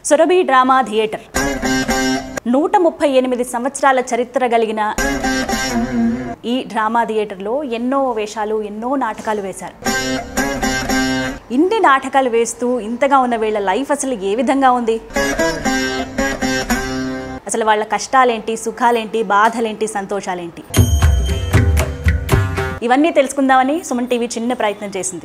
Surabhi drama theatre నూట ముప్పై ఎనిమిది సంవత్సరాల చరిత్ర కలిగిన ఈ డ్రామా థియేటర్లో ఎన్నో వేషాలు ఎన్నో నాటకాలు వేశారు ఇన్ని నాటకాలు వేస్తూ ఇంతగా ఉన్న వీళ్ళ లైఫ్ అసలు ఏ విధంగా ఉంది అసలు వాళ్ళ కష్టాలేంటి సుఖాలేంటి బాధలేంటి సంతోషాలేంటి ఇవన్నీ తెలుసుకుందామని సుమన్ టీవీ చిన్న ప్రయత్నం చేసింది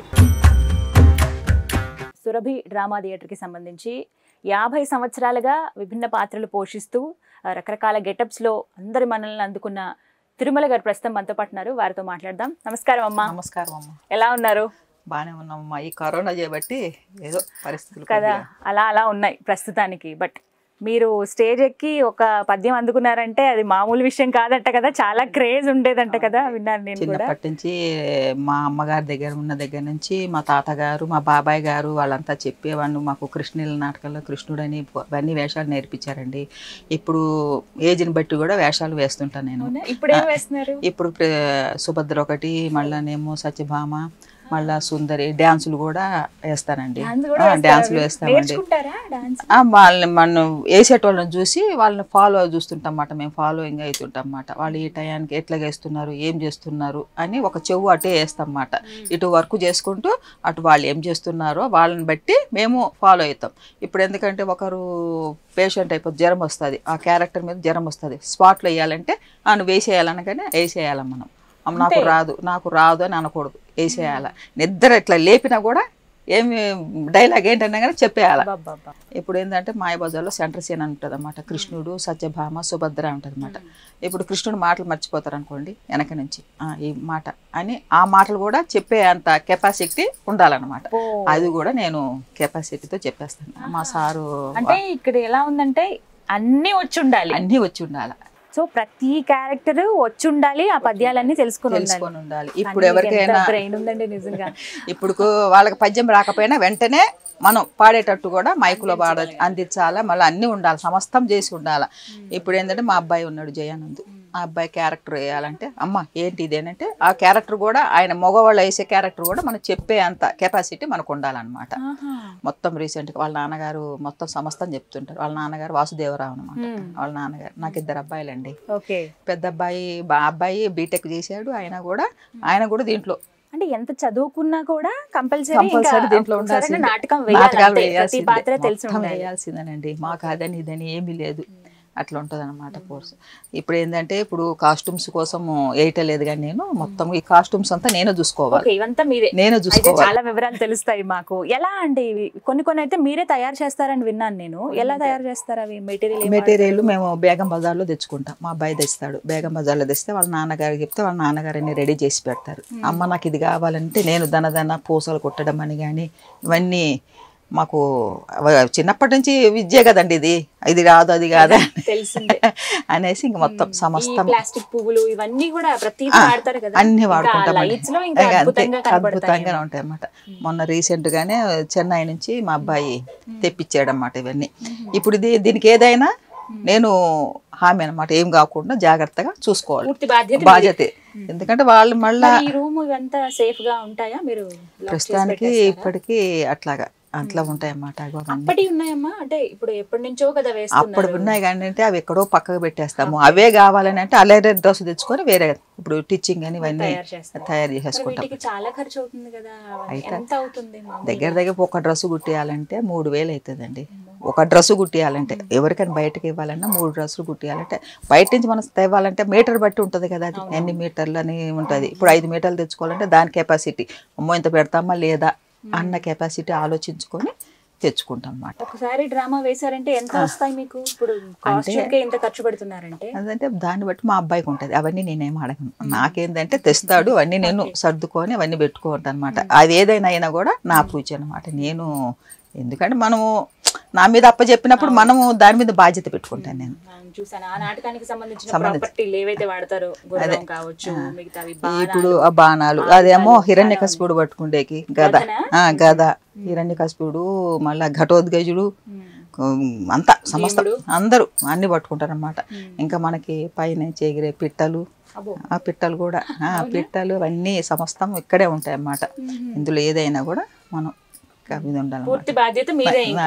సురభి డ్రామా థియేటర్కి సంబంధించి యాభై సంవత్సరాలుగా విభిన్న పాత్రలు పోషిస్తూ ఆ, రకరకాల గెటప్స్లో అందరి మనల్ని అందుకున్న తిరుమల గారు ప్రస్తుతం మనతో పాటు ఉన్నారు వారితో మాట్లాడదాం నమస్కారం అమ్మా నమస్కారం అమ్మ ఎలా ఉన్నారు బాగానే ఉన్నామమ్మా ఈ కరోనా చేయబట్టి ఏదో పరిస్థితులు కదా అలా అలా ఉన్నాయి ప్రస్తుతానికి బట్ మీరు స్టేజ్ ఎక్కి ఒక పద్యం అందుకున్నారంటే అది మామూలు విషయం కాదంట కదా చాలా క్రేజ్ ఉండేదంట కదా విన్నాను నేను కూడా చిన్నప్పటి నుంచి మా అమ్మగారి దగ్గర ఉన్న దగ్గర నుంచి మా తాతగారు మా బాబాయ్ గారు వాళ్ళంతా చెప్పేవాళ్ళు మాకు కృష్ణుల నాటకంలో కృష్ణుడని అవన్నీ వేషాలు నేర్పించారండి ఇప్పుడు ఏజ్ని బట్టి కూడా వేషాలు వేస్తుంటాను నేను అవునా? ఇప్పుడు ఏం వేస్తున్నారు ఇప్పుడు ప్ర- సుభద్ర ఒకటి మళ్ళానేమో సత్యభామ మళ్ళా సుందరి డ్యాన్సులు కూడా వేస్తానండి డాన్స్ కూడా ఆ, వేస్తారా డ్యాన్సులు మీరు? వేస్తామండి నేర్చుకుంటారా డాన్స్ ఆ, వాళ్ళని మనం వేసేటోళ్ళని చూసి వాళ్ళని ఫాలో చూస్తుంటాం అన్నమాట మేము ఫాలోయింగ్ అవుతుంటాం అన్నమాట వాళ్ళు ఈ టయానికి ఎట్లా వేస్తున్నారు ఏం చేస్తున్నారు అని ఒక చెవు అటే వేస్తాం అన్నమాట ఇటు వర్క్ చేసుకుంటూ అటు వాళ్ళు ఏం చేస్తున్నారో వాళ్ళని బట్టి మేము ఫాలో అవుతాం ఇప్పుడు ఎందుకంటే ఒకరు పేషెంట్ అయిపోతే జ్వరం వస్తుంది ఆ క్యారెక్టర్ మీద జ్వరం వస్తుంది స్పాట్లో వేయాలంటే ఆ నువ్వు వేసేయాలనగానే వేసేయాలి మనం అమ్మ నాకు రాదు నాకు రాదు అని అనకూడదు వేసేయాల నిద్ర ఇట్లా లేపినా కూడా ఏమి డైలాగ్ ఏంటన్నా కానీ చెప్పేయాల అబ్బబ్బబ్బా. ఇప్పుడు ఏంటంటే మాయబజార్లో సెంటర్ సీన్ అని ఉంటుంది అనమాట కృష్ణుడు సత్యభామ సుభద్ర ఉంటుంది అనమాట ఇప్పుడు కృష్ణుడు మాటలు మర్చిపోతారు అనుకోండి వెనక నుంచి "ఆ, ఈ మాట అని ఆ మాటలు కూడా చెప్పే అంత కెపాసిటీ ఉండాలన్నమాట ఓ. అది కూడా నేను కెపాసిటీతో చెప్పేస్తాను మా సారు అంటే ఇక్కడ ఎలా ఉందంటే అన్ని వచ్చి ఉండాలి అన్నీ వచ్చి ఉండాలి సో ప్రతి క్యారెక్టర్ వచ్చి ఉండాలి ఆ పద్యాలన్నీ తెలుసుకుని ఉండాలి తెలుసుకొని ఉండాలి ఇప్పుడు ఎవరికైనా బ్రెయిన్ ఉందండి నిజంగా ఇప్పుడు వాళ్ళకి పద్యం రాకపోయినా వెంటనే మనం పాడేటట్టు కూడా మైకులో పాడ అందించాలా మళ్ళీ అన్నీ ఉండాలి సమస్తం చేసి ఉండాలి ఇప్పుడు ఏంటంటే మా అబ్బాయి ఉన్నాడు జయానంద్ ఆ అబ్బాయి క్యారెక్టర్ వేయాలంటే అమ్మ ఏంటి ఇదేనంటే ఆ క్యారెక్టర్ కూడా ఆయన మగవాళ్ళు వేసే క్యారెక్టర్ కూడా మనం చెప్పే అంత కెపాసిటీ మనకు ఉండాలన్నమాట మొత్తం రీసెంట్గా వాళ్ళ నాన్నగారు మొత్తం సమస్తం చెప్తుంటారు వాళ్ళ నాన్నగారు వాసుదేవరావు అనమాట వాళ్ళ నాన్నగారు నాకు ఇద్దరు అబ్బాయిలండి ఓకే పెద్ద అబ్బాయి బా అబ్బాయి బీటెక్ చేశాడు ఆయన కూడా ఆయన కూడా దీంట్లో అంటే ఎంత చదువుకున్నా కూడా కంపల్సరీ కంపల్సరీ దీంట్లో ఉండాల్సిందే. నాటకం నాటకాలు వేయాలి ప్రతి వేయాల్సిందే. పాత్ర తెలిసి మొత్తం ఉండాలి వేయాల్సిందేనండి మాకు అదని ఇదని ఏమీ లేదు అట్లా ఉంటుంది అనమాట కోర్స్ ఇప్పుడు ఏంటంటే ఇప్పుడు కాస్ట్యూమ్స్ కోసం వేయటలేదు కానీ నేను మొత్తం ఈ కాస్ట్యూమ్స్ అంతా నేనే చూసుకోవాలి ఓకే ఇవంతా మీరే నేనే అయితే చూసుకోవాలి చాలా వివరాలు తెలుస్తాయి మాకు ఎలా అండి ఇవి కొన్ని కొన్ని అయితే మీరే తయారు చేస్తారని విన్నాను నేను ఎలా తయారు చేస్తారు అవి మెటీరియల్ మెటీరియల్ మేము బేగం బజార్లో తెచ్చుకుంటాం మా అబ్బాయి తెస్తాడు బేగం బజార్లో తెస్తే వాళ్ళ నాన్నగారికి చెప్తే వాళ్ళ నాన్నగారు అన్ని రెడీ చేసి పెడతారు అమ్మ నాకు ఇది కావాలంటే నేను దన దన పూసలు కుట్టడం అని కానీ ఇవన్నీ మాకు అవ- చిన్నప్పటి నుంచి విద్య కదండి ఇది ఇది రాదు అది కాదా తెలిసిందే అనేసి ఇంక మొత్తం ఈ సమస్తం ప్లాస్టిక్ పువ్వులు ఇవన్నీ కూడా ప్రతి వాడతారు కదా అన్ని ఇంకా వాడుకుంటామండి lights లో ఇంకా ఇంకా అంతే అద్భుతంగా కనబడతాయి అద్భుతంగా ఉంటాయి అన్నమాట మొన్న రీసెంట్ గానే చెన్నై నుంచి మా అబ్బాయి తెప్పించాడు అన్నమాట ఇవన్నీ ఇప్పుడు ఇది దీనికి ఏదైనా నేను హామీ అన్నమాట ఏం కాకుండా జాగ్రత్తగా చూసుకోవాలి పూర్తి బాధ్యత బాధ్యతే ఎందుకంటే వాళ్ళు మళ్ళా మరి ఈ రూమ్ ఇవంతా సేఫ్ గా ఉంటాయా మీరు lock చేసి ప్రస్తుతానికి పెట్టేస్తారా? ఇప్పటికీ అట్లాగా అట్లా ఉంటాయి అన్నమాట అగో అవన్నీ. అప్పటి ఉన్నాయమ్మా అంటే ఇప్పుడు ఎప్పటి నుంచో కదా వేస్తున్నారు అప్పుడు ఉన్నాయి కానీ అంటే అవి ఎక్కడో పక్కకు పెట్టేస్తాము అవే కావాలని అంటే అలాగే డ్రెస్ తెచ్చుకొని వేరే ఇప్పుడు టీచింగ్ అని ఇవన్నీ తయారు చేస్తారు తయారు మరి చేసేసుకుంటాం వీటికి చాలా ఖర్చు అవుతుంది కదా ఎంత అవుతుంది మామూలుగా? దగ్గర దగ్గర ఒక డ్రెస్ కుట్టియాలంటే మూడు వేలు అవుతుందండి ఒక డ్రెస్ కుట్టియాలంటే ఎవరికైనా బయటకి ఇవ్వాలన్నా మూడు డ్రెస్సులు కుట్టియాలంటే బయట నుంచి మనం తేవాలంటే మీటర్ బట్టి ఉంటుంది కదా అది ఎన్ని మీటర్లు అని ఉంటుంది ఇప్పుడు ఐదు మీటర్లు తెచ్చుకోవాలంటే దాని కెపాసిటీ అమ్మో ఇంత పెడతామా లేదా అన్న కెపాసిటీ ఆలోచించుకొని తెచ్చుకుంటాం అన్నమాట ఒకసారి డ్రామా వేశారంటే ఎంత వస్తాయి మీకు ఇప్పుడు కాస్ట్యూమ్ కే ఇంత ఖర్చు పెడుతున్నారంటే అదంటే దాన్ని బట్టి మా అబ్బాయికి ఉంటుంది అవన్నీ నేనేం అడగను నాకేందంటే తెస్తాడు అవన్నీ నేను సర్దుకొని అవన్నీ పెట్టుకుంటాను అనమాట అది ఏదైనా అయినా కూడా నా పూజ అనమాట నేను ఎందుకంటే మనము నా మీద అప్ప చెప్పినప్పుడు మనము దాని మీద బాధ్యత పెట్టుకుంటాను నేను నేను చూసాను ఆ నాటకానికి సంబంధించిన ప్రాపర్టీలు ఏవైతే వాడతారో గుర్రం కావచ్చు మిగతావి ఇప్పుడు ఆ బాణాలు అదేమో హిరణ్యకశిపుడు పట్టుకుండేకి గద ఆ, గద హిరణ్యకశిపుడు మళ్ళా ఘటోద్గజుడు ఉమ్, అంతా సమస్తం అందరూ అన్ని పట్టుకుంటారు అనమాట ఇంకా మనకి పైన చెగిరే పిట్టలు అబ్బో. ఆ పిట్టలు కూడా ఆ పిట్టలు అవన్నీ సమస్తం ఇక్కడే ఉంటాయి అన్నమాట ఇందులో ఏదైనా కూడా మనం ఇది ఉండాలన్నమాట పూర్తి బాధ్యత మీదే ఇంకా అదే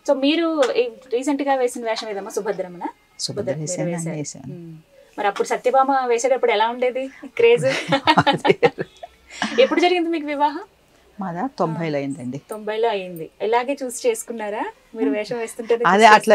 సో మీరు రీసెంట్ గా వేసిన వేషం ఏదమ్మా సుభద్రమ్మన సుభద్ర మీరు వేసాను, వేశారు. అన్నీ వేసాను. మ్మ్. మరి అప్పుడు సత్యభామ వేసేటప్పుడు ఎలా ఉండేది క్రేజ్ ఎప్పుడు జరిగింది మీకు వివాహం మాదా తొంభైలో అయిందండి తొంభైలో అయింది ఇలాగే చూసి చేసుకున్నారా మీరు వేషం వేస్తుంటే అదే అట్లా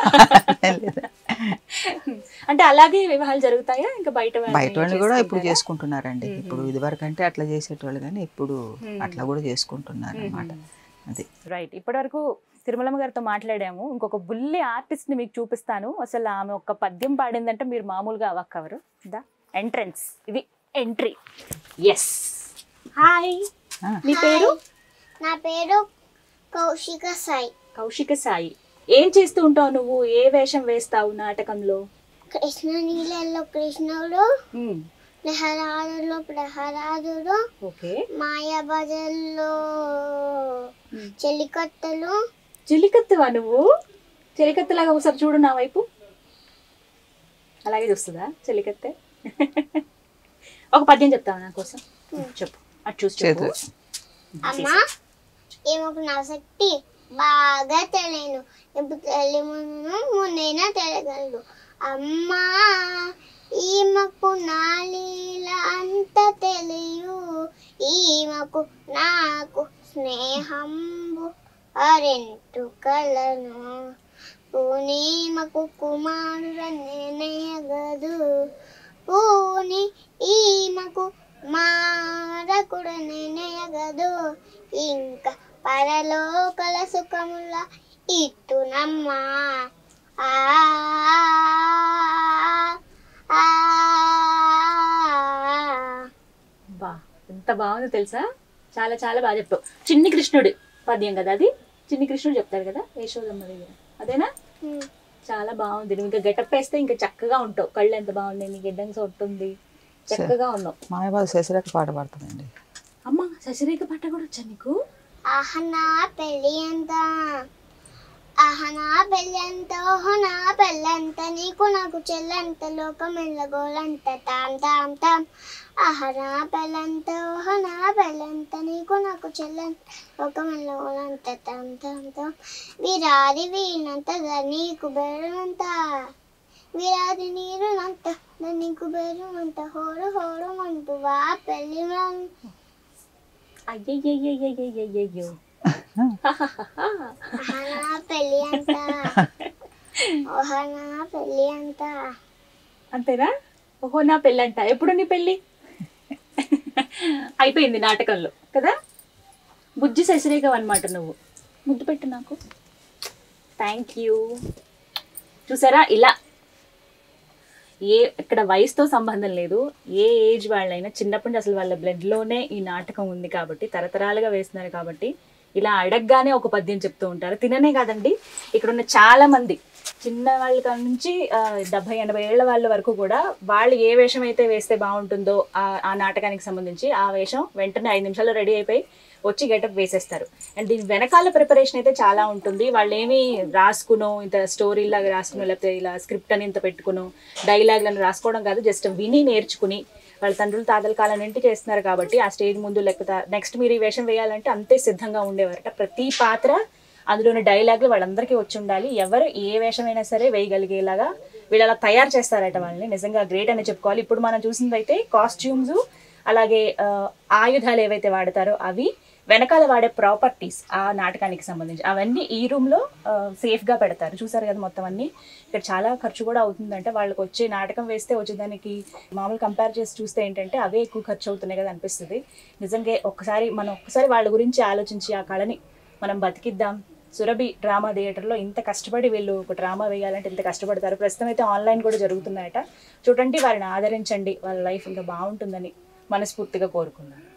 అంటే అలాగే వివాహాలు జరుగుతాయా ఇంకా బయట వాళ్ళని బయట వాళ్ళు కూడా ఇప్పుడు చేసుకుంటారా? చేసుకుంటున్నారండి ఇప్పుడు ఇదివరకు అంటే అట్లా చేసేటోళ్ళు కానీ ఇప్పుడు అట్లా కూడా చేసుకుంటున్నారు అన్నమాట అది రైట్ ఇప్పటివరకు తిరుమలమ్మ గారితో మాట్లాడాము ఇంకొక బుల్లి ఆర్టిస్ట్ ని మీకు చూపిస్తాను అసలు ఆమె ఒక పద్యం పాడిందంటే మీరు మామూలుగా అవ్వక్కవరు ద ఎంట్రన్స్ ఇది ఎంట్రీ ఎస్ హాయ్ ఆ. మీ పేరు నా పేరు కౌశిక సాయి కౌశిక సాయి ఏం చేస్తూ ఉంటావు నువ్వు ఏ వేషం వేస్తావు నాటకంలో కృష్ణ నీళ్ళల్లో కృష్ణుడు మ్మ్. ప్రహ్లాదులో ప్రహ్లాదుడు ఓకే మాయాబజల్లో మ్మ్. చెలికత్తలు చెలికత్తవా నువ్వు చెలికత్తలాగా ఒకసారి చూడు నా వైపు అలాగే చూస్తుందా చెలికత్తె ఒక పద్యం చెప్తావా నా కోసం చెప్పు అటు చూసి చెప్పు చేతులు. అమ్మా ఏమొక నా శక్తి బాగా తెలియను ఇప్పుడు తెలియను ముందైనా తెలియగలదు అమ్మా ఈమెకు నాలీల అంత తెలియు ఈమెకు నాకు స్నేహంబు అరెంటు కలను పూనీమకు కుమారుడ నేనయగదు పూని ఈమెకు మారకుడ నేనయగదు ఇంకా పరలోకల సుఖముల ఇట్టునమ్మా ఆ ఆ, ఆ. బా ఎంత బాగుందో తెలుసా చాలా చాలా బాగా చెప్తావు చిన్ని కృష్ణుడు పద్యం కదా అది చిన్ని కృష్ణుడు చెప్తాడు కదా యశోదమ్మ దగ్గర అదేనా ఉమ్. చాలా బాగుంది నువ్వు ఇంకా గెటప్ వేస్తే ఇంకా చక్కగా ఉంటావు కళ్ళు ఎంత బాగున్నాయి నీ గిడ్డంగా ఉంటుంది చక్కగా ఉన్నావు మాయబాబు శశిరేఖ పాట పాడుతుందండి అమ్మ శశిరేఖ పాట కూడా వచ్చా నీకు అహనా పెళ్ళి ఎంత అహనా పెళ్ళి ఎంత ఓహనా పెళ్ళంత నీకు నాకు చెల్లంత లోకం ఎల్లగోలంత తాం తాం తాం అహనా పెళ్ళంత ఓహనా పెళ్ళంత నీకు నాకు చెల్లంత లోకం ఎల్లగోలంత తాం తాం తాం విరాది వీణంత నీకు బెరంత విరాది నీరునంత నీకు బెరుమంత హోరు హోరు మంటువా పెళ్ళి మం అయ్యయ్యయ్యయ్యయ్యయ్యో ఓహనా పెళ్ళి అంట ఓహనా పెళ్ళి అంట అంతేనా ఓహో నా పెళ్ళంట ఎప్పుడు నీ పెళ్ళి అయిపోయింది నాటకంలో కదా బుజ్జి శశిరేఖ అనమాట నువ్వు ముద్దు పెట్టు నాకు థ్యాంక్ యూ చూసారా ఇలా ఏ ఇక్కడ వయసుతో సంబంధం లేదు ఏ ఏజ్ వాళ్ళైనా చిన్నప్పటి నుంచి అసలు వాళ్ళ బ్లడ్లోనే ఈ నాటకం ఉంది కాబట్టి తరతరాలుగా వేస్తున్నారు కాబట్టి ఇలా అడగగానే ఒక పద్యం చెప్తూ ఉంటారు తిననే కాదండి ఇక్కడ ఉన్న చాలా మంది చిన్న వాళ్ళ కాడ నుంచి ఆ, డెబ్బై ఎనభై ఏళ్ల వాళ్ళ వరకు కూడా వాళ్ళు ఏ వేషం అయితే వేస్తే బాగుంటుందో ఆ ఆ నాటకానికి సంబంధించి ఆ వేషం వెంటనే ఐదు నిమిషాల్లో రెడీ అయిపోయి వచ్చి గెటప్ వేసేస్తారు అండ్ దీని వెనకాల ప్రిపరేషన్ అయితే చాలా ఉంటుంది వాళ్ళు ఏమి రాసుకునో ఇంత స్టోరీ లాగా రాసుకునో లేకపోతే ఇలా స్క్రిప్ట్ అని ఇంత పెట్టుకునో డైలాగ్లను రాసుకోవడం కాదు జస్ట్ విని నేర్చుకుని వాళ్ళ తండ్రులు తాతల కాలం నుండి చేస్తున్నారు కాబట్టి ఆ స్టేజ్ ముందు లేకపోతే నెక్స్ట్ మీరు ఈ వేషం వేయాలంటే అంతే సిద్ధంగా ఉండేవారట ప్రతి పాత్ర అందులోని డైలాగులు వాళ్ళందరికీ వచ్చి ఉండాలి ఎవరు ఏ వేషమైనా సరే వేయగలిగేలాగా వీళ్ళు అలా తయారు చేస్తారట వాళ్ళని నిజంగా గ్రేట్ అని చెప్పుకోవాలి ఇప్పుడు మనం చూసిందైతే కాస్ట్యూమ్స్ అలాగే ఆ, ఆయుధాలు ఏవైతే వాడతారో అవి వెనకాల వాడే ప్రాపర్టీస్ ఆ నాటకానికి సంబంధించి అవన్నీ ఈ రూమ్లో సేఫ్గా పెడతారు చూసారు కదా మొత్తం అన్ని ఇక్కడ చాలా ఖర్చు కూడా అవుతుందంటే వాళ్ళకి వచ్చే నాటకం వేస్తే వచ్చేదానికి మామూలు కంపేర్ చేసి చూస్తే ఏంటంటే అవే ఎక్కువ ఖర్చు అవుతున్నాయి కదా అనిపిస్తుంది నిజంగా ఒక్కసారి మనం ఒక్కసారి వాళ్ళ గురించి ఆలోచించి ఆ కళని మనం బతికిద్దాం సురభి డ్రామా థియేటర్లో ఇంత కష్టపడి వీళ్ళు ఒక డ్రామా వేయాలంటే ఇంత కష్టపడతారు ప్రస్తుతం అయితే ఆన్లైన్ కూడా జరుగుతున్నాయట చూడండి వారిని ఆదరించండి వాళ్ళ లైఫ్ ఇంకా బాగుంటుందని మనస్ఫూర్తిగా కోరుకున్నాను